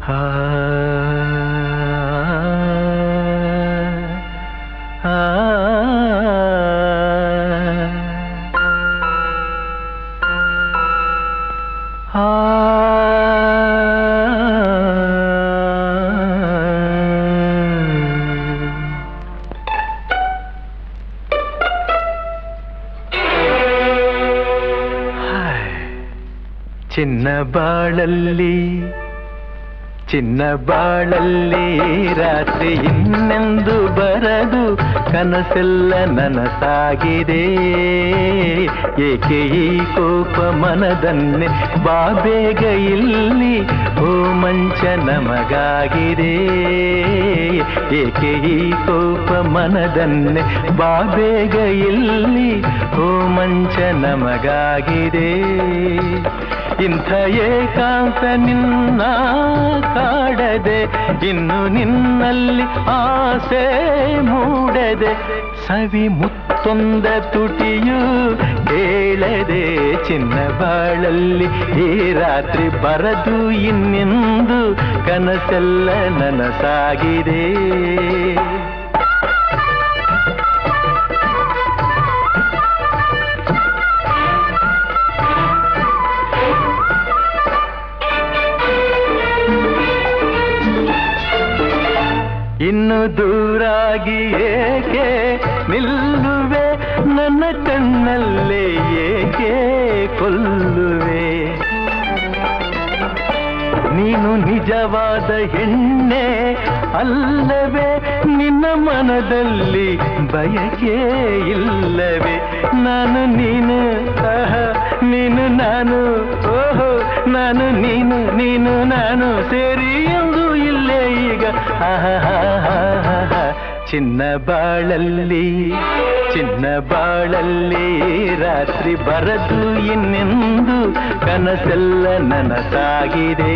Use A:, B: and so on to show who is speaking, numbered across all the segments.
A: ಹಾ ಆ ಚಿನ್ನ ಬಾಳಲ್ಲಿ ಚಿನ್ನ ಬಾಳಲ್ಲಿ ರಾತ್ರಿ ಇನ್ನೆಂದು ಬರದು ಕನಸೆಲ್ಲ ನನಸಾಗಿದೆ ಏಕೆ ಈ ಕೋಪ ಮನದನ್ನೇ ಬಾಬೇಗ ಇಲ್ಲಿ ಓ ಮಂಚ ನಮಗಾಗಿದೆ ಏಕೆ ಈ ಕೋಪ ಮನದನ್ನೇ ಬಾಬೇಗ ಇಲ್ಲಿ ಓ ಮಂಚ ನಮಗಾಗಿದೆ ಇಂಥ ಏಕಾಂತ ನಿನ್ನ ಕಾಡದೆ ಇನ್ನು ನಿನ್ನಲ್ಲಿ ಆಸೆ ಮೂಡದೆ ಸವಿ ಮುತ್ತೊಂದ ತುಟಿಯು ಹೇಳದೆ ಚಿನ್ನ ಬಾಳಲ್ಲಿ ಈ ರಾತ್ರಿ ಬರದು ಇನ್ನೆಂದು ಕನಸೆಲ್ಲ ನನಸಾಗಿದೆ ಇನ್ನು ದೂರಾಗಿ ಏಕೆ ನಿಲ್ಲುವೆ ನನ್ನ ಕಣ್ಣಲ್ಲೇ ಏಕೆ ಕೊಲ್ಲುವೆ ನೀನು ನಿಜವಾದ ಹೆಣ್ಣೆ ಅಲ್ಲವೇ ನಿನ್ನ ಮನದಲ್ಲಿ ಬಯಕೆ ಇಲ್ಲವೇ ನಾನು ನೀನು ಆಹ, ನೀನು ನಾನು ಓಹೋ ನಾನು ನೀನು ನೀನು ನಾನು ಸೇರಿ ಎಂದು ಇಲ್ಲೇ ಈಗ ಆಹಾಹಾಹಾಹಾ. ಚಿನ್ನ ಬಾಳಲ್ಲಿ ಚಿನ್ನ ಬಾಳಲ್ಲಿ ರಾತ್ರಿ ಬರದು ಇನ್ನೆಂದು ಕನಸೆಲ್ಲ ನನಸಾಗಿದೆ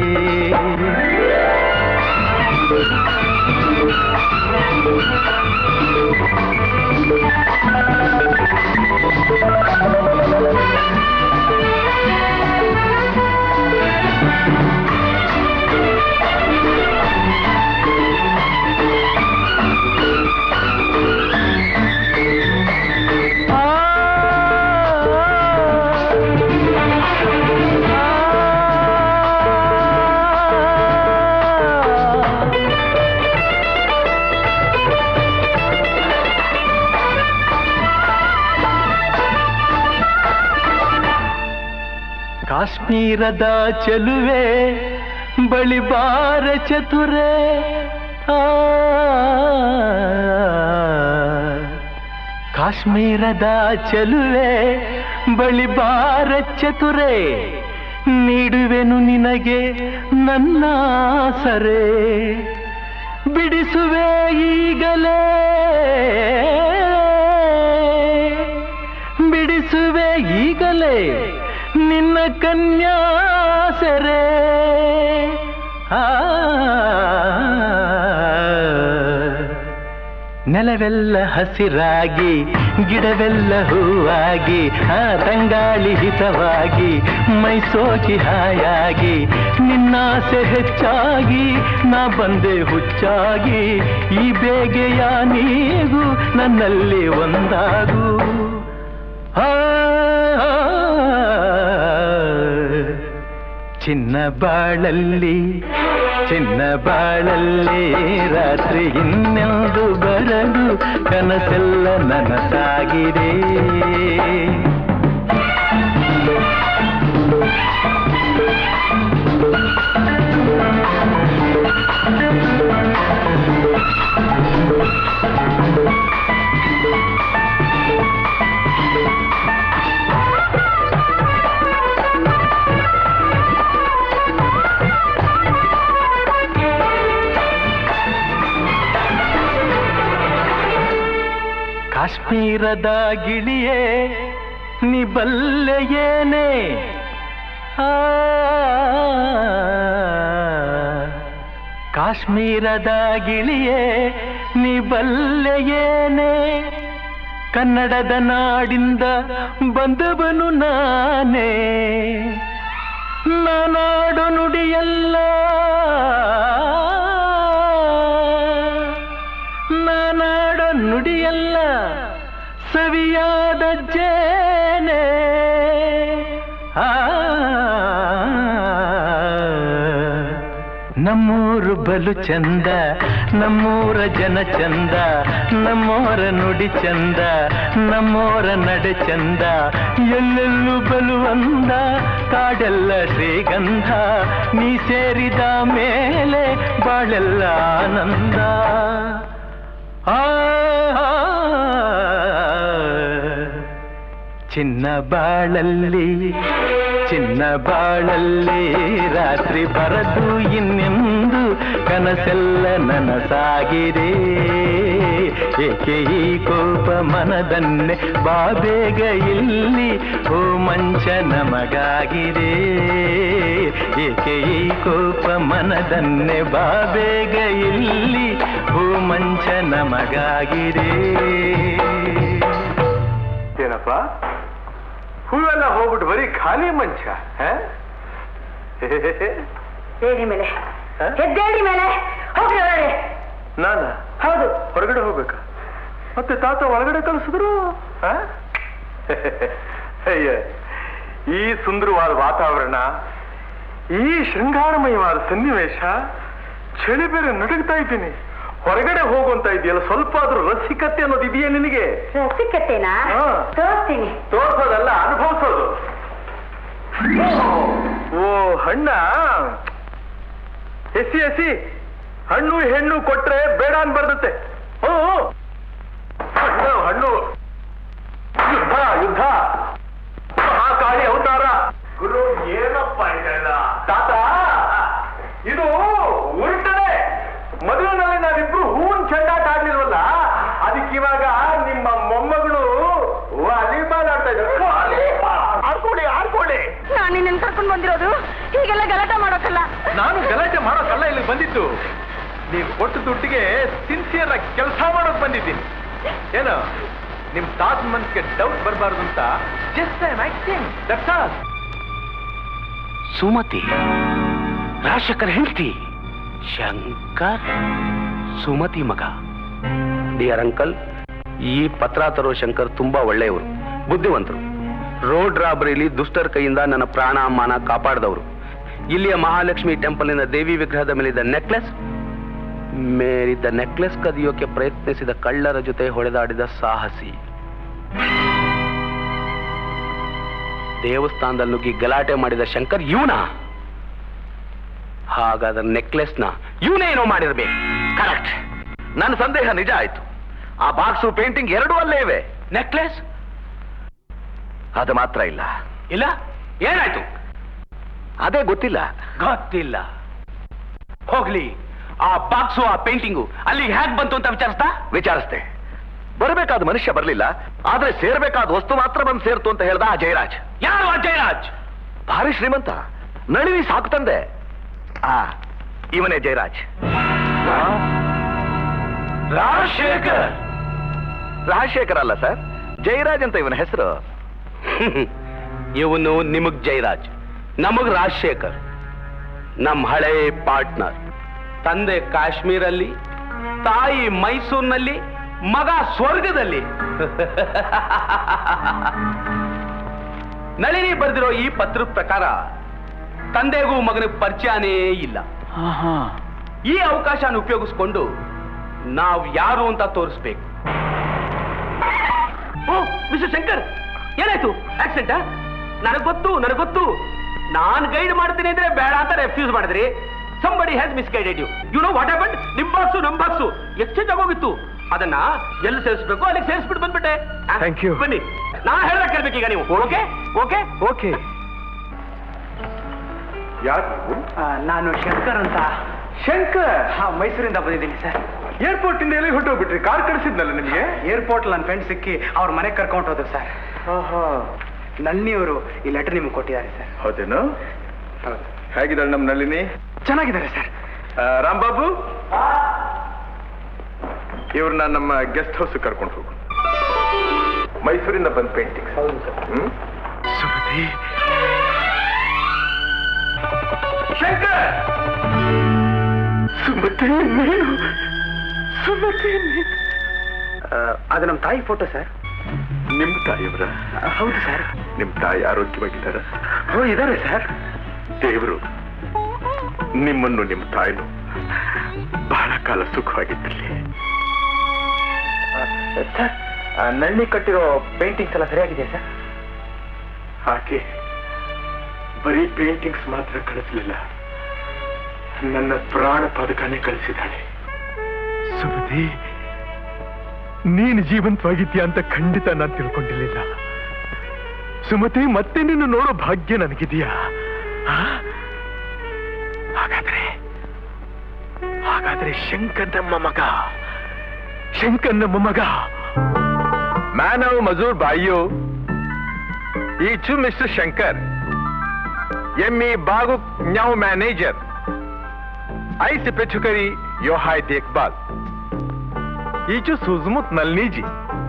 A: ಕಾಶ್ಮೀರದ ಚೆಲುವೆ ಬಳಿ ಬಾರ ಚತುರೆ ಆ ಕಾಶ್ಮೀರದ ಚೆಲುವೆ ಬಳಿ ಬಾರ ಚತುರೆ ನೀಡುವೆನು ನಿನಗೆ ನನ್ನ ಸರೆ ಬಿಡಿಸುವೆ ಈಗಲೇ ಬಿಡಿಸುವೆ ಈಗಲೇ ನಿನ್ನ ಕನ್ಯಾಸರೆ ಆ ನೆಲವೆಲ್ಲ ಹಸಿರಾಗಿ ಗಿಡವೆಲ್ಲ ಹೂವಾಗಿ ಆ ತಂಗಾಳಿ ಹಿತವಾಗಿ ಮೈಸೋಕಿ ಹಾಯಾಗಿ ನಿನ್ನಾಸೆ ಹೆಚ್ಚಾಗಿ ನಾ ಬಂದೆ ಹುಚ್ಚಾಗಿ ಈ ಬೇಗೆಯ ನೀಗೂ ನನ್ನಲ್ಲಿ ಒಂದಾಗು ಆ ಚಿನ್ನ ಬಾಳಲ್ಲಿ ಚಿನ್ನ ಬಾಳಲ್ಲಿ ರಾತ್ರಿ ಇನ್ನೆಂದು ಬರದು ಕನಸೆಲ್ಲ ನನಸಾಗಿದೆ ಕಾಶ್ಮೀರದ ಗಿಳಿಯೇ ನೀ ಬಲ್ಲೆಯೇನೆ ಆ ಕಾಶ್ಮೀರದ ಗಿಳಿಯೇ ನೀ ಬಲ್ಲೆಯೇನೆ ಕನ್ನಡದ ನಾಡಿಂದ ಬಂದವನು ನಾನೇ ನಾನಾಡು ನುಡಿಯಲ್ಲ ಆ, ನಮ್ಮೂರು ಬಲು ಚಂದ ನಮ್ಮೂರ ಜನ ಚಂದ ನಮ್ಮೋರ ನುಡಿ ಚಂದ ನಮ್ಮೋರ ನಡೆ ಚಂದ ಎಲ್ಲೆಲ್ಲೂ ಬಲು ಅಂದ ಕಾಡೆಲ್ಲ ಶ್ರೀಗಂಧ ನೀ ಸೇರಿದ ಮೇಲೆ ಬಾಳೆಲ್ಲ ಆನಂದ ಆ ಚಿನ್ನ ಬಾಳಲ್ಲಿ ಚಿನ್ನ ಬಾಳಲ್ಲಿ ರಾತ್ರಿ ಬರದು ಇನ್ನೆಂದು ಕನಸೆಲ್ಲ ನನಸಾಗಿದೆ ಏಕೆ ಈ ಕೋಪ ಮನದನ್ನೆ ಬಾಬೇಗ ಇಲ್ಲಿ ಓ ಮಂಚ ನಮಗಾಗಿದೆ ಏಕೆ ಈ ಕೋಪ ಮನದನ್ನೆ ಬಾಬೇಗ ಇಲ್ಲಿ ಓ ಮಂಚ ನಮಗಾಗಿದೆ
B: ಏನಪ್ಪ ಹೂವೆಲ್ಲ ಹೋಗ್ಬಿಟ್ಟು ಬರೀ ಖಾಲಿ ಮಂಚ ಹ?
C: ಹೇಳಿ ಮೇಲೆ
B: ಹ?
C: ಎದ್ದೇಳಿ ಮೇಲೆ ಹೋಗ್ರಿ ಒಳಗಡೆ
B: ನಾನ
C: ಹೌದು
B: ಹೊರಗಡೆ ಹೋಗ್ಬೇಕಾ ಮತ್ತೆ ತಾತ ಒಳಗಡೆ ಕಳಿಸಿದ್ರು ಹ? ಅಯ್ಯ ಈ ಸುಂದರವಾದ ವಾತಾವರಣ ಈ ಶೃಂಗಾರಮಯವಾದ ಸನ್ನಿವೇಶ ಚಳಿ ಬೇರೆ ನಡುಗ್ತಾ ಇದ್ದೀನಿ ಹೊರಗಡೆ ಹೋಗುವಂತ ಇದೆಯಲ್ಲ ಸ್ವಲ್ಪ ಆದ್ರೂ ರಸಿಕತೆ ಅನ್ನೋದು ಇದೆಯಾ ನಿನಗೆ
C: ಸಿಕ್ಕತ್ತೇನಾ
B: ಹಾ.
C: ತೋರಿಸ್ತೀನಿ
B: ತೋರ್ಸೋದಲ್ಲ ಅನುಭವಿಸೋದು ಓ ಹಣ್ಣ ಎಸಿ ಎಸಿ ಹಣ್ಣು ಹೆಣ್ಣು ಕೊಟ್ರೆ ಬೇಡ ಅನ್ಬಾರ್ದತ್ತೆ ಹ್ಞೂ ಹಣ್ಣು ಹಣ್ಣು ಯುದ್ಧ ಯುದ್ಧ ಮಹಾಕಾಳಿ ಅವತಾರ ಗುರು ಏನಪ್ಪ ಇದೆಲ್ಲ ತಾತ ಇದು ಉಲ್ಟನೆ ಮದುವೆನಲ್ಲಿ ನಾವಿಬ್ರು ಹೂವಿನ ಚೆಂಡಾಟ ಆಡ್ಲಿಲ್ವಲ್ಲ ಅದಕ್ಕೆ ಇವಾಗ ನಿಮ್ಮ ಮೊಮ್ಮಗಳು ವಾಲಿಬಾಲ್ ಆಡ್ತಾ ಇದ್ದಾರೆ ಆಡ್ಕೊಳ್ಳಿ ಆಡ್ಕೊಳ್ಳಿ
C: ನಾನು ನಿನ್ನ ಕರ್ಕೊಂಡು ಬಂದಿರೋದು ಹೀಗೆಲ್ಲ ಗಲಾಟೆ ಮಾಡೋಕಲ್ಲ
B: ನಾನು ಗಲಾಟೆ ಮಾಡೋಕಲ್ಲ ಇಲ್ಲಿ ಬಂದಿದ್ದು ನೀವು ಕೊಟ್ಟು ದುಡ್ಡಿಗೆ ಸಿನ್ಸಿಯರ್ ಆಗಿ ಕೆಲಸ ಮಾಡೋಕ್ ಬಂದಿದ್ದೀನಿ ಏನು ನಿಮ್ ತಾತ ಮನ್ಸ್ಗೆ ಡೌಟ್ ಬರಬಾರ್ದು ಅಂತ just I acting that's all
A: Sumathi Rajashekar ಹೆಂಡತಿ ಶಂಕರ್ ಸುಮತಿ ಮಗ ಡಿಯರ್ ಅಂಕಲ್ ಈ ಪತ್ರ ತರೋ ಶಂಕರ್ ತುಂಬಾ ಒಳ್ಳೆಯವರು ಬುದ್ಧಿವಂತರು ರೋಡ್ ರಾಬರಿಲಿ ದುಷ್ಟರ ಕೈಯಿಂದ ನನ್ನ ಪ್ರಾಣ ಮಾನ ಕಾಪಾಡಿದವರು ಇಲ್ಲಿಯ ಮಹಾಲಕ್ಷ್ಮಿ ಟೆಂಪಲ್ನಿಂದ ದೇವಿ ವಿಗ್ರಹದ ಮೇಲಿದ್ದ ನೆಕ್ಲೆಸ್ ಮೇಲಿದ್ದ ನೆಕ್ಲೆಸ್ ಕದಿಯೋಕೆ ಪ್ರಯತ್ನಿಸಿದ ಕಳ್ಳರ ಜೊತೆ ಹೊಡೆದಾಡಿದ ಸಾಹಸಿ ದೇವಸ್ಥಾನದಲ್ಲಿ ನುಗ್ಗಿ ಗಲಾಟೆ ಮಾಡಿದ ಶಂಕರ್ ಇವನ ಹಾಗಾದ್ರೆ ನೆಕ್ಲೆಸ್ನ ಇವನೇನೋ ಮಾಡಿರ್ಬೇಕು ಕರೆಕ್ಟ್ ನನ್ನ ಸಂದೇಹ ನಿಜ ಆಯ್ತು ಆ ಬಾಕ್ಸು ಪೇಂಟಿಂಗ್ ಎರಡೂ ಅಲ್ಲೇ ಇವೆ ನೆಕ್ಲೆಸ್ ಅದು ಮಾತ್ರ ಇಲ್ಲ ಇಲ್ಲ ಏನಾಯ್ತು ಅದೇ ಗೊತ್ತಿಲ್ಲ ಗೊತ್ತಿಲ್ಲ ಹೋಗ್ಲಿ ಆ ಬಾಕ್ಸು ಆ ಪೇಂಟಿಂಗು ಅಲ್ಲಿಗೆ ಹೇಗ್ ಬಂತು ಅಂತ ವಿಚಾರಿಸ್ತಾ ವಿಚಾರಿಸ್ದೆ ಬರಬೇಕಾದ ಮನುಷ್ಯ ಬರಲಿಲ್ಲ ಆದ್ರೆ ಸೇರ್ಬೇಕಾದ ವಸ್ತು ಮಾತ್ರ ಬಂದು ಸೇರ್ತು ಅಂತ ಹೇಳ್ದ ಆ ಜಯರಾಜ್ ಯಾರು ಆ ಜಯರಾಜ್ ಭಾರಿ ಶ್ರೀಮಂತ ನಳಿನಿ ಸಾಕು ತಂದೆ ಆ ಇವನೇ ಜಯರಾಜ್ ರಾಜಶೇಖರ್ ರಾಜಶೇಖರ್ ಅಲ್ಲ ಸರ್ ಜಯರಾಜ್ ಅಂತ ಇವನ ಹೆಸರು ಇವನು ನಿಮಗ್ ಜಯರಾಜ್ ನಮಗ್ ರಾಜಶೇಖರ್ ನಮ್ ಹಳೆ ಪಾರ್ಟ್ನರ್ ತಂದೆ ಕಾಶ್ಮೀರಲ್ಲಿ ತಾಯಿ ಮೈಸೂರಿನಲ್ಲಿ ಮಗ ಸ್ವರ್ಗದಲ್ಲಿ ನಳಿನಿ ಬರೆದಿರೋ ಈ ಪತ್ರದ ಪ್ರಕಾರ ತಂದೆಗೂ ಮಗನಿಗೆ ಪರಿಚಯನೇ ಇಲ್ಲ ಈ ಅವಕಾಶನ ಉಪಯೋಗಿಸ್ಕೊಂಡು ನಾವ್ ಯಾರು ಅಂತ ತೋರಿಸ್ಬೇಕು ಓ ಮಿಸ್ಟರ್ ಶಂಕರ್ ಏನಾಯ್ತು ಆಕ್ಸಿಡೆಂಟ್ ನನಗ್ ಗೊತ್ತು ನನಗ್ ಗೊತ್ತು ನಾನ್ ಗೈಡ್ ಮಾಡ್ತೀನಿ ಅಂದ್ರೆ ಬೇಡ ಅಂತ ರೆಫ್ಯೂಸ್ ಮಾಡಿದ್ರಿ somebody has misguided you you know what happen ನಿಮ್ ಬಾಕ್ಸು ನಮ್ ಬಾಕ್ಸು ಎಕ್ಸ್ಚೇಂಜ್ ಆಗೋಗಿತ್ತು ಅದನ್ನ ಎಲ್ಲಿ ಸೇರಿಸ್ಬೇಕು ಅಲ್ಲಿಗೆ ಸೇರಿಸ್ಬಿಟ್ಟು ಬಂದ್ಬಿಟ್ಟೆ ಆ,
B: Thank you.
A: ಬನ್ನಿ ನಾ ಹೇಳ್ದಾಗ ಕೇಳ್ಬೇಕು ಈಗ ನೀವು ಓಕೆ ಓಕೆ
B: ಓಕೆ ಯಾರು
D: ನಾನು ಶಂಕರ್ ಅಂತ
B: ಶಂಕರ್
D: ಹಾ ಮೈಸೂರಿಂದ ಬಂದಿದ್ದೀನಿ ಸರ್
B: ಏರ್ಪೋರ್ಟ್ ಇಂದ ಎಲ್ಲಿ ಹೊಟ್ಟೋಗ್ಬಿಟ್ರಿ ಕಾರ್ ಕಳಿಸಿದ್ನಲ್ಲ ನಿಮ್ಗೆ
D: ಏರ್ಪೋರ್ಟ್ ನನ್ನ ಫ್ರೆಂಡ್ ಸಿಕ್ಕಿ ಅವ್ರ ಮನೆಗೆ ಕರ್ಕೊಂಡು ಹೋದ್ರು ಸರ್ ನನ್ನಿಯವರು ಈ ಲೆಟರ್ ನಿಮ್ಗೆ ಕೊಟ್ಟಿದ್ದಾರೆ ಸರ್
B: ಹೌದೇನು
D: ಹೌದು
B: ಹೇಗಿದ್ದಾಳೆ ನಮ್ಮ ನಳಿನಿ
D: ಚೆನ್ನಾಗಿದ್ದಾರೆ ಸರ್
B: ಆ, ರಾಂಬಾಬು ಇವ್ರನ್ನ ನಮ್ಮ ಗೆಸ್ಟ್ ಹೌಸ್ ಕರ್ಕೊಂಡು ಹೋಗು ಮೈಸೂರಿಂದ ಬಂದ್ ಪೇಂಟಿಂಗ್
D: ಹೌದು ಸರ್
B: ಹ್ಮ್ ಸುಮತಿ ಶಂಕರ್ ಸುಮತಿ ನೀನು ಸುಮತಿ ನೀನು
D: ಅದು ನಮ್ಮ ತಾಯಿ ಫೋಟೋ ಸರ್
B: ನಿಮ್ ತಾಯಿಯವರ
D: ಹೌದು ಸರ್
B: ನಿಮ್ ತಾಯಿ ಆರೋಗ್ಯವಾಗಿದ್ದಾರ
D: ಓ ಇದಾರೆ ಸರ್
B: ದೇವರು ನಿಮ್ಮನ್ನು ನಿಮ್ಮ ತಾಯಿನು ಬಹಳ ಕಾಲ ಸುಖವಾಗಿದ್ದಲ್ಲಿ
D: ಸರ್ ನಳ್ಳಿ ಕಟ್ಟಿರೋ ಪೇಂಟಿಂಗ್ಸ್ ಎಲ್ಲ ಸರಿಯಾಗಿದೆ ಸರ್
B: ಆಕೆ ಬರೀ ಪೇಂಟಿಂಗ್ಸ್ ಮಾತ್ರ ಕಳಿಸ್ಲಿಲ್ಲ ನನ್ನ ಪ್ರಾಣ ಪದಕನೇ ಕಳಿಸಿದ್ದಾಳೆ ಸುಮತಿ ನೀನು ಜೀವಂತವಾಗಿದ್ಯಾ ಅಂತ ಖಂಡಿತ ನಾನು ತಿಳ್ಕೊಂಡಿರ್ಲಿಲ್ಲ ಸುಮತಿ ಮತ್ತೆ ನಿನ್ನ ನೋಡೋ ಭಾಗ್ಯ ನನಗಿದೆಯಾ ಆ? ಹಾಗಾದ್ರೆ ಹಾಗಾದ್ರೆ ಶಂಕರ್ ಮಗ ಶಂಕರ್ ಮಗ ಮಾನವ್ ಮಜೂರ್ ಬಾಯಿಯೋ ಈ ಚು ಮಿಸ್ಟರ್ ಶಂಕರ್ ಎಮ್ಮಿ ಬಾಗು ನ್ಯಾವ್ ಮ್ಯಾನೇಜರ್ ಐಸಿ ಪೆಚುಕರಿ ಯೋ ಹಾಯ್ ದೇಖ್ಬಾಲ್ ಈಚು ಸುಜ್ಮುತ್ ನಲ್ನೀಜಿ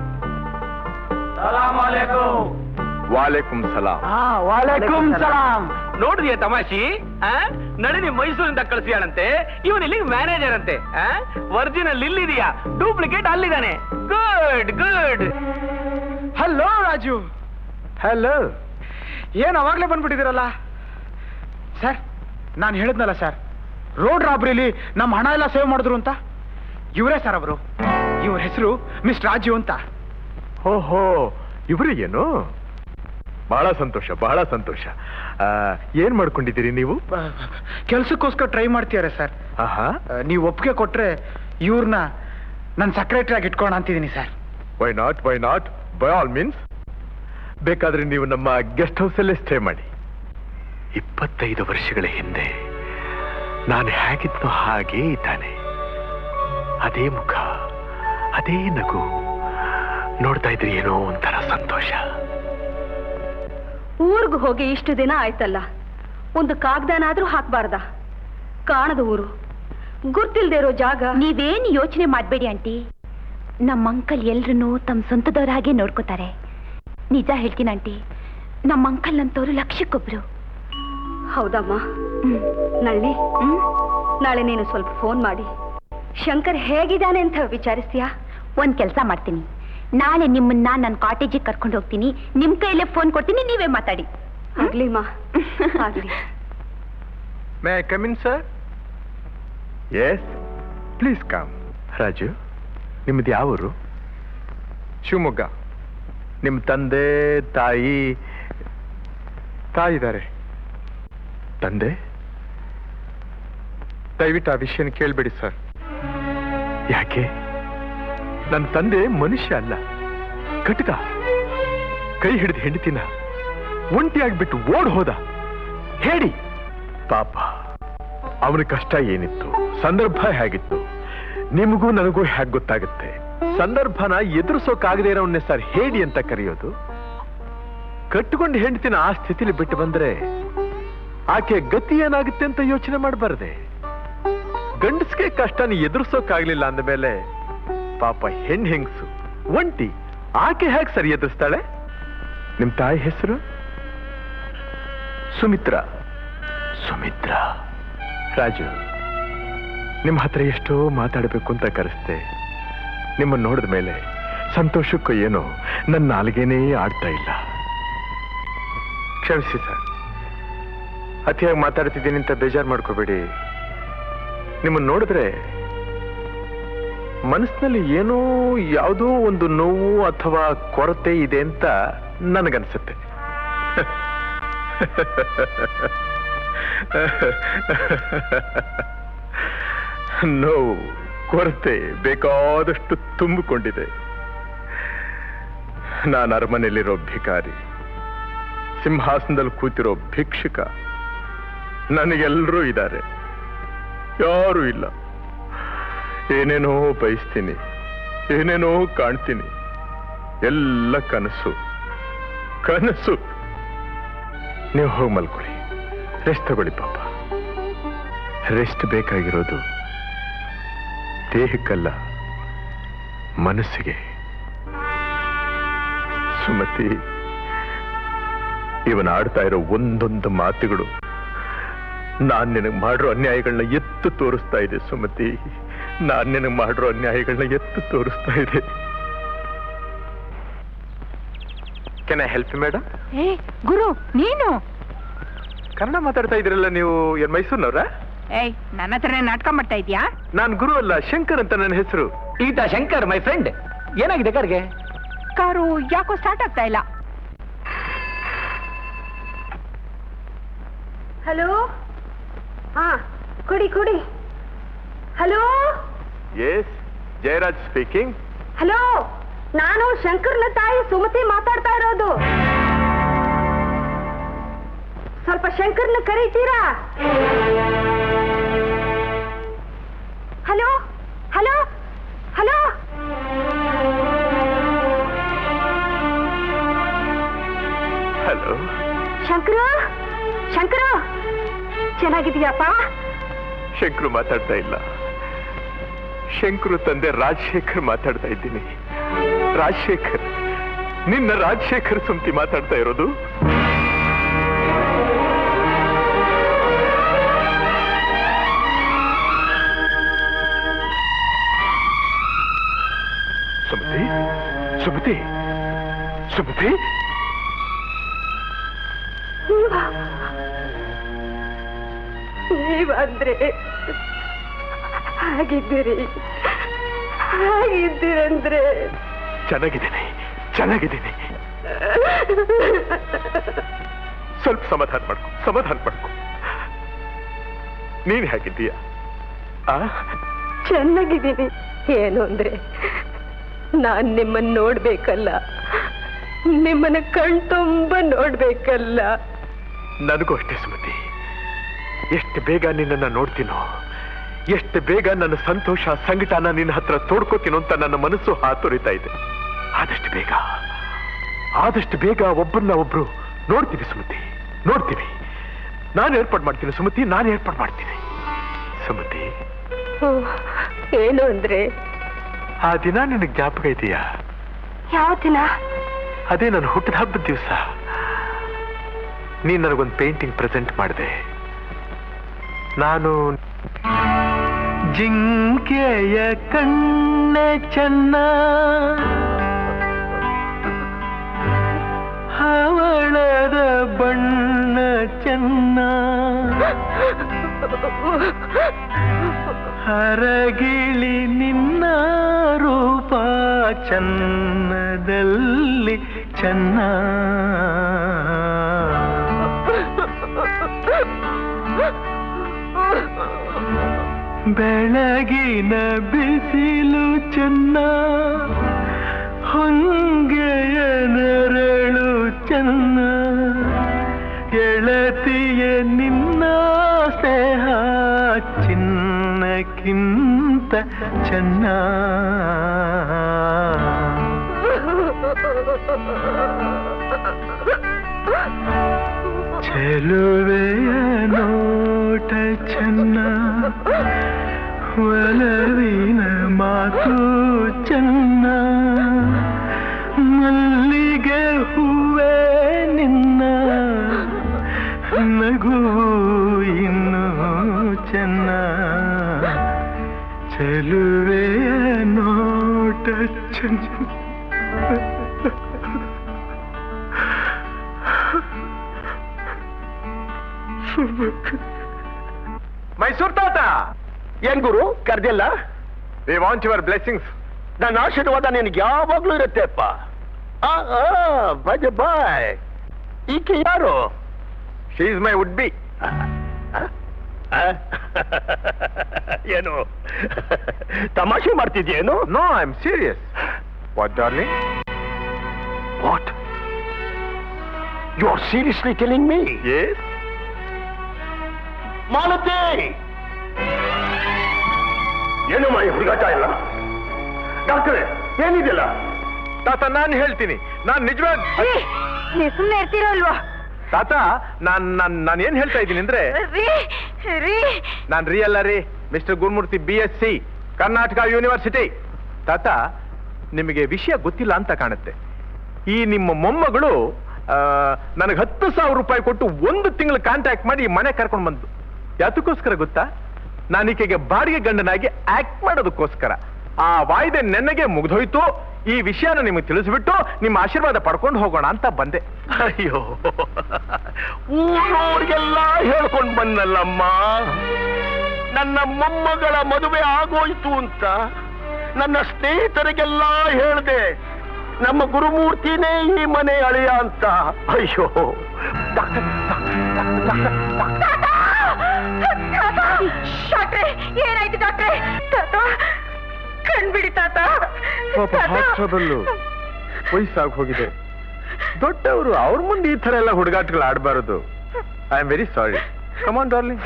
B: ವಾಲೇಕುಂ ಸಲಾಂ
D: ವಾಲೇಕುಂ ಸಲಾಂ
E: ನೋಡ್ರಿಯ ತಮಾಷಿ ಆ? ನಳಿನಿ ಮೈಸೂರಿಂದ ಕಳಿಸಿಯಾಳಂತೆ ಇವನ್ ಇಲ್ಲಿ ಮ್ಯಾನೇಜರ್ ಅಂತೆ ಒರಿಜಿನಲ್ ಇಲ್ಲಿದೆಯಾ ಡೂಪ್ಲಿಕೇಟ್ ಅಲ್ಲಿದ್ದಾನೆ good good
D: hello Raju
B: hello
D: ಏನು ಅವಾಗಲೇ ಬಂದ್ಬಿಟ್ಟಿದ್ದೀರಲ್ಲ ಸರ್ ನಾನು ಹೇಳಿದ್ನಲ್ಲ ಸರ್ ರೋಡ್ ರಾಬ್ರಿಲಿ ನಮ್ಮ ಹಣ ಎಲ್ಲ ಸೇವ್ ಮಾಡಿದ್ರು ಅಂತ ಇವರೇ ಸರ್ ಅವರು ಇವ್ರ ಹೆಸರು ಮಿಸ್ ರಾಜು ಅಂತ
B: ಓಹೋ ಇವರಿಗೇನು ಬಹಳ ಸಂತೋಷ ಬಹಳ ಸಂತೋಷ ಆ, ಏನ್ ಮಾಡ್ಕೊಂಡಿದ್ದೀರಿ ನೀವು
D: ಕೆಲ್ಸಕ್ಕೋಸ್ಕರ ಟ್ರೈ ಮಾಡ್ತೀಯಾರೆ ಸರ್
B: ಆಹಾ
D: ನೀವು ಒಪ್ಪಿಗೆ ಕೊಟ್ರೆ ಇವ್ರನ್ನ ನನ್ನ ಸೆಕ್ರೆಟರಿ ಆಗಿ ಇಟ್ಕೋಣ ಅಂತಿದ್ದೀನಿ sir
B: why not why not by all means ಬೇಕಾದ್ರೆ ನೀವು ನಮ್ಮ ಗೆಸ್ಟ್ ಹೌಸಲ್ಲೇ ಸ್ಟೇ ಮಾಡಿ ಇಪ್ಪತ್ತೈದು ವರ್ಷಗಳ ಹಿಂದೆ ನಾನು ಹೇಗಿದ್ನೋ ಹಾಗೇ ಇದ್ದಾನೆ ಅದೇ ಮುಖ ಅದೇ ನಗು ನೋಡ್ತಾ ಇದ್ರಿ ಏನೋ ಒಂಥರ ಸಂತೋಷ
C: ಊರ್ಗ್ ಹೋಗಿ ಇಷ್ಟು ದಿನ ಆಯ್ತಲ್ಲ ಒಂದು ಕಾಗ್ದನಾದ್ರೂ ಹಾಕ್ಬಾರ್ದ ಕಾಣದ ಊರು ಗುರ್ತಿಲ್ದೇ ಇರೋ ಜಾಗ
F: ನೀವೇನು ಯೋಚನೆ ಮಾಡಬೇಡಿ ಆಂಟಿ ನಮ್ಮ ಅಂಕಲ್ ಎಲ್ರನ್ನೂ ತಮ್ಮ ಸ್ವಂತದವ್ರ ಹಾಗೆ ನೋಡ್ಕೋತಾರೆ ನಿಜ ಹೇಳ್ತೀನಿ ಆಂಟಿ ನಮ್ಮ ಅಂಕಲ್ ನಂತವ್ರು ಲಕ್ಷಕ್ಕೊಬ್ರು
C: ಹೌದಮ್ಮ
F: ಹ್ಮ್.
C: ನಳ್ಳಿ
F: ಹ್ಮ್?
C: ನಾಳೆ ನೀನು ಸ್ವಲ್ಪ ಫೋನ್ ಮಾಡಿ ಶಂಕರ್ ಹೇಗಿದ್ದಾನೆ ಅಂತ ವಿಚಾರಿಸ್ತೀಯಾ
F: ಒಂದ್ ಕೆಲಸ ಮಾಡ್ತೀನಿ ನಾಳೆ ನಿಮ್ಮನ್ನ ನನ್ನ ಕಾಟೇಜಿಗೆ ಕರ್ಕೊಂಡು ಹೋಗ್ತೀನಿ ನಿಮ್ ಕೈಯಲ್ಲೇ ಫೋನ್ ಕೊಡ್ತೀನಿ ನೀವೇ ಮಾತಾಡಿ
C: ಆಗ್ಲಿ ಮಾ ಆಗ್ಲಿ
B: may come in sir yes please come Raju ನಿಮ್ಮದು ಯಾವೂರು ಶಿವಮೊಗ್ಗ ನಿಮ್ಮ ತಂದೆ ತಾಯಿ ತಾಯಿ ಇದ್ದಾರೆ ತಂದೆ ದಯವಿಟ್ಟು ಆ ವಿಷಯನ ಕೇಳಬೇಡಿ ಸರ್ ಯಾಕೆ ನನ್ನ ತಂದೆ ಮನುಷ್ಯ ಅಲ್ಲ ಕಟಕ ಕೈ ಹಿಡಿದು ಹೆಂಡತಿನ ಒಂಟಿಯಾಗ್ಬಿಟ್ಟು ಓಡ್ ಹೋದ ಹೇಳಿ ಪಾಪ ಅವನ ಕಷ್ಟ ಏನಿತ್ತು ಸಂದರ್ಭ ಹೇಗಿತ್ತು ನಿಮಗೂ ನನಗೂ ಹೇಗೆ ಗೊತ್ತಾಗುತ್ತೆ ಸಂದರ್ಭನ ಎದುರಿಸೋಕಾಗದೇ ಇರೋವನ್ನೇ ಸರ್ ಹೇಳಿ ಅಂತ ಕರೆಯೋದು ಕಟ್ಟಿಕೊಂಡು ಹೆಂಡತಿನ ಆ ಸ್ಥಿತಿಲಿ ಬಿಟ್ಟು ಬಂದ್ರೆ ಆಕೆ ಗತಿ ಏನಾಗುತ್ತೆ ಅಂತ ಯೋಚನೆ ಮಾಡಬಾರ್ದೆ ಗಂಡಸ್ಗೆ ಕಷ್ಟನ ಎದುರಿಸೋಕಾಗ್ಲಿಲ್ಲ ಅಂದಮೇಲೆ ಪಾಪ ಹೆಣ್ ಹೆಂಗ್ಸು ಒಂಟಿ ಆಕೆ ಹೇಗೆ ಸರಿ ಎದುರಿಸ್ತಾಳೆ ನಿಮ್ ತಾಯಿ ಹೆಸರು ಸುಮಿತ್ರ ಸುಮಿತ್ರ ರಾಜು ನಿಮ್ಮ ಹತ್ರ ಎಷ್ಟೋ ಮಾತಾಡಬೇಕು ಅಂತ ಕರೆಸ್ತೆ ನಿಮ್ಮನ್ನು ನೋಡಿದ ಮೇಲೆ ಸಂತೋಷಕ್ಕೂ ಏನೋ ನನ್ನ ನಾಲ್ಗೇನೇ ಆಡ್ತಾ ಇಲ್ಲ ಕ್ಷಮಿಸಿ ಸರ್ ಅತಿಯಾಗಿ ಮಾತಾಡ್ತಿದ್ದೀನಿ ಅಂತ ಬೇಜಾರು ಮಾಡ್ಕೋಬೇಡಿ ನಿಮ್ಮನ್ನು ನೋಡಿದ್ರೆ ಮನಸ್ಸಿನಲ್ಲಿ ಏನೋ ಯಾವುದೋ ಒಂದು ನೋವು ಅಥವಾ ಕೊರತೆ ಇದೆ ಅಂತ ನನಗನ್ಸುತ್ತೆ ನೋವು ಕೊರತೆ ಬೇಕಾದಷ್ಟು ತುಂಬಿಕೊಂಡಿದೆ ನಾನು ಅರಮನೆಯಲ್ಲಿರೋ ಭಿಕಾರಿ ಸಿಂಹಾಸನದಲ್ಲಿ ಕೂತಿರೋ ಭಿಕ್ಷುಕ ನನಗೆಲ್ಲರೂ ಇದ್ದಾರೆ ಯಾರೂ ಇಲ್ಲ ಏನೇನೋ ಬಯಸ್ತೀನಿ ಏನೇನೋ ಕಾಣ್ತೀನಿ ಎಲ್ಲ ಕನಸು ಕನಸು ನೀವು ಹೋಗಿ ಮಲ್ಕೊಳ್ಳಿ ರೆಸ್ಟ್ ತಗೊಳ್ಳಿ ಪಾಪ ರೆಸ್ಟ್ ಬೇಕಾಗಿರೋದು ದೇಹಕ್ಕಲ್ಲ ಮನಸ್ಸಿಗೆ ಸುಮತಿ ಇವನ್ ಆಡ್ತಾ ಇರೋ ಒಂದೊಂದು ಮಾತುಗಳು ನಾನ್ ನಿನಗೆ ಮಾಡಿರೋ ಅನ್ಯಾಯಗಳನ್ನ ಎತ್ತು ತೋರಿಸ್ತಾ ಇದೆ ಸುಮತಿ ನಾನ್ ನಿನಗೆ ಮಾಡಿರೋ ಅನ್ಯಾಯಗಳನ್ನ ಎತ್ತು ತೋರಿಸ್ತಾ ಇದೆ ಕೆನ್ ಐ ಹೆಲ್ಪ್ ಮೇಡಮ್
F: ಏ ಗುರು ನೀನು
B: ಕನ್ನಡ ಮಾತಾಡ್ತಾ ಇದ್ರಲ್ಲ ನೀವು ಏನ್ ಮೈಸೂರಿನವ್ರ
F: ಏಯ್ ನನ್ನ ಹತ್ರನೇ ನಾಟಕ ಮಾಡ್ತಾ ಇದ್ಯಾ
B: ನಾನ್ ಗುರು ಅಲ್ಲ ಶಂಕರ್ ಅಂತ ನನ್ನ ಹೆಸರು
E: ಈತ ಶಂಕರ್ ಮೈ ಫ್ರೆಂಡ್ ಏನಾಗಿದೆ ಕಾರ್ಗೆ
F: ಕಾರು ಯಾಕೋ ಸ್ಟಾರ್ಟ್ ಆಗ್ತಾ ಇಲ್ಲ
C: ಹಲೋ ಹಾ ಕೊಡಿ ಕೊಡಿ hello
B: yes Jayaraj speaking
C: hello ನಾನು ಶಂಕರ್ನ ತಾಯಿ ಸುಮತಿ ಮಾತಾಡ್ತಾ ಇರೋದು ಸ್ವಲ್ಪ ಶಂಕರ್ನ ಕರೀತೀರಾ hello hello hello
B: hello
C: Shankara Shankara ಚೆನ್ನಾಗಿದೀಯಪ್ಪ
B: ಶಂಕರು ಮಾತಾಡ್ತಾ ಇಲ್ಲ ಶಂಕರು ತಂದೆ ರಾಜಶೇಖರ್ ಮಾತಾಡ್ತಾ ಇದ್ದೀನಿ ರಾಜಶೇಖರ್ ನಿನ್ನ ರಾಜಶೇಖರ್ ಸುಮ್ತಿ ಮಾತಾಡ್ತಾ ಇರೋದು ಸುಮತಿ ಸುಮತಿ ಸುಮತಿ
C: ನೀವಂದ್ರೆ ಹಾಗಿದ್ದೀರಿ ಹಾಗಿದ್ದೀರಂದ್ರೆ
B: ಚೆನ್ನಾಗಿದ್ದೀನಿ ಚೆನ್ನಾಗಿದ್ದೀನಿ ಸ್ವಲ್ಪ ಸಮಾಧಾನ ಮಾಡ್ಕೊ ಸಮಾಧಾನ ಮಾಡ್ಕೊ ನೀನ್ ಹೇಗಿದ್ದೀಯ ಆ
C: ಚೆನ್ನಾಗಿದ್ದೀನಿ ಏನು ಅಂದ್ರೆ ನಾನ್ ನಿಮ್ಮನ್ನ ನೋಡ್ಬೇಕಲ್ಲ ನಿಮ್ಮನ್ನ ಕಣ್ ತುಂಬ ನೋಡ್ಬೇಕಲ್ಲ
B: ನನಗೂ ಅಷ್ಟೇ ಸುಮತಿ ಎಷ್ಟು ಬೇಗ ನಿನ್ನನ್ನ ನೋಡ್ತೀನೋ ಎಷ್ಟು ಬೇಗ ನನ್ನ ಸಂತೋಷ ಸಂಕಟನ ನಿನ್ನ ಹತ್ರ ತೋಡ್ಕೋತೀನೋ ಅಂತ ನನ್ನ ಮನಸ್ಸು ಹಾತೊರಿತಾ ಇದೆ ಆದಷ್ಟು ಬೇಗ ಆದಷ್ಟು ಬೇಗ ಒಬ್ಬರನ್ನ ಒಬ್ರು ನೋಡ್ತೀವಿ ಸುಮತಿ ನೋಡ್ತೀವಿ ನಾನು ಏರ್ಪಾಡು ಮಾಡ್ತೀನಿ ಸುಮತಿ ನಾನು ಏರ್ಪಾಡು ಮಾಡ್ತೀನಿ ಸುಮತಿ
C: ಹ್ಮ್. ಏನು ಅಂದ್ರೆ
B: ಆ ದಿನ ನಿನಗೆ ಜ್ಞಾಪಕ ಇದೆಯಾ
C: ಯಾವ ದಿನ
B: ಅದೇ ನನ್ನ ಹುಟ್ಟಿದ ಹಬ್ಬದ ದಿವಸ ನೀನ್ ನನಗೊಂದು ಪೇಂಟಿಂಗ್ ಪ್ರೆಸೆಂಟ್ ಮಾಡಿದೆ ನಾನು ಜಿಂಕೆಯ ಕಣ್ಣ ಚೆನ್ನ ಹವಳದ ಬಣ್ಣ ಚೆನ್ನ ಹರಗಿಳಿ ನಿನ್ನ ರೂಪ ಚನ್ನದಲ್ಲಿ ಚೆನ್ನ ಬೆಳಗಿನ ಬಿಸಿಲು ಚೆನ್ನ ಹೊಂಗೆಯ ನೆರಳು ಚೆನ್ನ ಗೆಳತಿಯ ನಿನ್ನ ಸ್ನೇಹ ಚಿನ್ನಕ್ಕಿಂತ ಚೆನ್ನ ಚೆಲುವೆಯ ನೋಟ ಚೆನ್ನ ಒಲವಿನ ಮಾತು ಚೆನ್ನ ಮಲ್ಲಿಗೆ ಹೂವೇ ನಿನ್ನ ನಗು ಇನ್ನು ಚೆನ್ನ ಚೆಲುವೆಯ ನೋಟ ಚೆನ್ನ ಮೈಸೂರ್ ತಾತ
A: ಏನ್ ಗುರು ಕರ್ದಿಲ್ಲ
B: ವಿ ವಾಂಟ್ ಯುವರ್ ಬ್ಲೆಸ್ಸಿಂಗ್ಸ್
A: ನನ್ನ ಆಶೀರ್ವಾದ ನಿನಗೆ ಯಾವಾಗ್ಲೂ ಇರುತ್ತೆ ಅಪ್ಪ ಆ, ಆ, ಬಜ ಬಾಯ್ ಈಕೆ ಯಾರು
B: she is my would be
A: ಆ, ಆ, ಆ? ಏನು ತಮಾಷೆ ಮಾಡ್ತಿದ್ಯೇನು
B: no I am serious what darling
A: what you are seriously telling me
B: yes
A: Malathi ಏನು ಮೈ ಹುಡುಗಾಟ ಇಲ್ಲ ಡಾಕ್ಟ್ರೆ ಏನಿದೆಯಲ್ಲ
B: ತಾತ ನಾನು ಹೇಳ್ತೀನಿ ನಾನು ನಿಜವಾಗ್
C: ನೀವು ಸುಮ್ಮನೆ ಇರ್ತೀರೋ ಅಲ್ವಾ
B: ತಾತ ನಾನ್ ನಾನ್ ನಾನು ಏನ್ ಹೇಳ್ತಾ ಇದ್ದೀನಿ ಅಂದ್ರೆ
C: ರೀ ರೀ
B: ನಾನ್ ರಿಯಲ್ ರೀ mister Gurumurthy B S C Karnataka university ತಾತ ನಿಮಗೆ ವಿಷಯ ಗೊತ್ತಿಲ್ಲ ಅಂತ ಕಾಣುತ್ತೆ ಈ ನಿಮ್ಮ ಮೊಮ್ಮಗಳು ನನಗೆ ಹತ್ತು ಸಾವಿರ ರೂಪಾಯಿ ಕೊಟ್ಟು ಒಂದು ತಿಂಗಳು ಕಾಂಟ್ಯಾಕ್ಟ್ ಮಾಡಿ ಈ ಮನೆ ಕರ್ಕೊಂಡು ಬಂದು ಯಾತಕ್ಕೋಸ್ಕರ ಗೊತ್ತಾ ನಾನು ಈಕೆಗೆ ಬಾಡಿಗೆ ಗಂಡನಾಗಿ ಆಕ್ಟ್ ಮಾಡೋದಕ್ಕೋಸ್ಕರ ಆ ವಾಯ್ದೆ ನೆನ್ನೆಗೆ ಮುಗ್ದೋಯ್ತು ಈ ವಿಷಯನ ನಿಮಗೆ ತಿಳಿಸ್ಬಿಟ್ಟು ನಿಮ್ಮ ಆಶೀರ್ವಾದ ಪಡ್ಕೊಂಡು ಹೋಗೋಣ ಅಂತ ಬಂದೆ
A: ಅಯ್ಯೋ ಊರವ್ರಿಗೆಲ್ಲ ಹೇಳ್ಕೊಂಡು ಬಂದಲ್ಲಮ್ಮ ನನ್ನ ಮೊಮ್ಮಗಳ ಮದುವೆ ಆಗೋಯ್ತು ಅಂತ ನನ್ನ ಸ್ನೇಹಿತರಿಗೆಲ್ಲ ಹೇಳ್ದೆ ನಮ್ಮ ಗುರುಮೂರ್ತಿನೇ ಈ ಮನೆ ಅಳಿಯ ಅಂತ ಅಯ್ಯೋ
C: ಡಾಕ್ಟ್ರೆ ಏನಾಯ್ತು ಡಾಕ್ಟ್ರೆ ತಾತ ಕಣ್ಬಿಡಿ ತಾತ
B: ಪಾಪ ಹಾಸ್ಟೋದಲ್ಲು ವಯಸ್ಸಾಗಿ ಹೋಗಿದೆ ದೊಡ್ಡವರು ಅವ್ರ ಮುಂದೆ ಈ ತರ ಎಲ್ಲ ಹುಡುಗಾಟಗಳು ಆಡಬಾರದು I am very sorry come on darling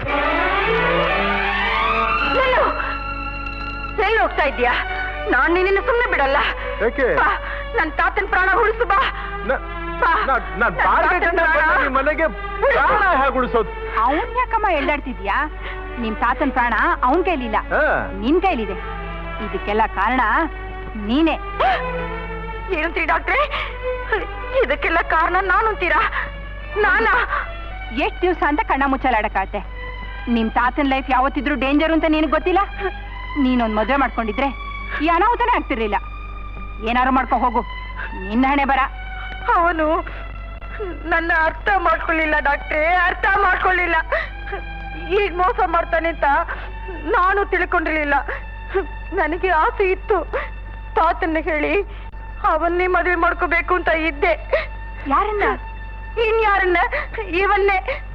C: ಎಲ್ಲೋ ಎಲ್ಲಿ ಹೋಗ್ತಾ ಇದ್ಯಾ ನಾನ್ ನಿನ್ನ ಸುಮ್ಮನೆ ಬಿಡಲ್ಲ
B: ಯಾಕೆ?
C: ಬಾ, ನನ್ ತಾತನ್ ಪ್ರಾಣ ಉಳಿಸು ಬಾ ಬಾ.
B: ನಾನ್ ಬಾರ್ಗೆ ಜನ ಬಂದು ನಿಮ್ ಮನೆಗೆ ಪ್ರಾಣ ಹೇಗೆ ಉಳಿಸೋದು
F: ಅವನ್ ಯಾಕಮ್ಮ ಎಳ್ದಾಡ್ತಿದ್ಯಾ ನಿಮ್ ತಾತನ್ ಪ್ರಾಣ ಅವನ್ ಕೈಲಿಲ್ಲ
B: ಹಾ.
F: ನಿನ್ ಕೈಲಿದೆ ಇದಕ್ಕೆಲ್ಲ ಕಾರಣ ನೀನೇ
C: ಏನಂತೀರಿ ಡಾಕ್ಟ್ರೆ ಇದಕ್ಕೆಲ್ಲ ಕಾರಣ ನಾನು ಅಂತೀರಾ ನಾನಾ
F: ಎಷ್ಟ್ ದಿವ್ಸ ಅಂತ ಕಣ್ಣ ಮುಚ್ಚಲಾಡಕ್ಕಾಗತ್ತೆ ನಿಮ್ ತಾತನ್ ಲೈಫ್ ಯಾವತ್ತಿದ್ರು ಡೇಂಜರ್ ಅಂತ ನಿನಗ್ ಗೊತ್ತಿಲ್ಲ ನೀನೊಂದ್ ಮದ್ವೆ ಮಾಡ್ಕೊಂಡಿದ್ರೆ ಈ ಅನಾಹುತನೇ ಆಗ್ತಿರ್ಲಿಲ್ಲ ಏನಾರು ಮಾಡ್ಕೊ ಹೋಗು ನಿನ್ನ ಹಣೆ ಬರ
C: ಅವನು ನನ್ನ ಅರ್ಥ ಮಾಡ್ಕೊಳ್ಳಿಲ್ಲ ಡಾಕ್ಟ್ರೇ ಅರ್ಥ ಮಾಡ್ಕೊಳ್ಳಿಲ್ಲ ಈಗ ಮೋಸ ಮಾಡ್ತಾನೆ ಅಂತ ನಾನು ತಿಳ್ಕೊಂಡಿರ್ಲಿಲ್ಲ ನನಗೆ ಆಸೆ ಇತ್ತು ತಾತನ್ನ ಹೇಳಿ ಅವನ್ನೇ ಮದುವೆ ಮಾಡ್ಕೋಬೇಕು ಅಂತ ಇದ್ದೆ
F: ಯಾರನ್ನ
C: ಇನ್ಯಾರನ್ನ ಇವನ್ನೇ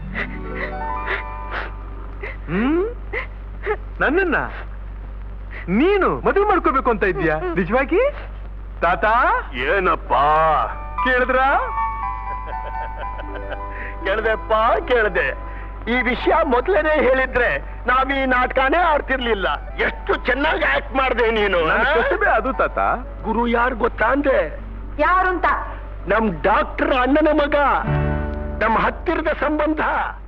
B: ಹ್ಮ್ ನನ್ನನ್ನ ನೀನು ಮದುವೆ ಮಾಡ್ಕೋಬೇಕು ಅಂತ ಇದ್ಯಾ ನಿಜವಾಗಿ ತಾತ
A: ಏನಪ್ಪ
B: ಕೇಳಿದ್ರ
A: ಕೇಳ್ದೆಪ್ಪ ಕೇಳ್ದೆ ಈ ವಿಷಯ ಮೊದಲೇನೆ ಹೇಳಿದ್ರೆ ನಾವ್ ಈ ನಾಟಕನೇ ಆಡ್ತಿರ್ಲಿಲ್ಲ ಎಷ್ಟು ಚೆನ್ನಾಗಿ ಆಕ್ಟ್ ಮಾಡ್ದೆ ನೀನು
B: ನನ್ನ
A: ಆ?
B: ಕಸುಬೆ ಅದು ತಾತ
A: ಗುರು ಯಾರು ಗೊತ್ತಾ ಅಂದೆ
C: ಯಾರು ಅಂತ
A: ನಮ್ ಡಾಕ್ಟರ್ ಅಣ್ಣನ ಮಗ ನಮ್ಮ ಹತ್ತಿರದ ಸಂಬಂಧ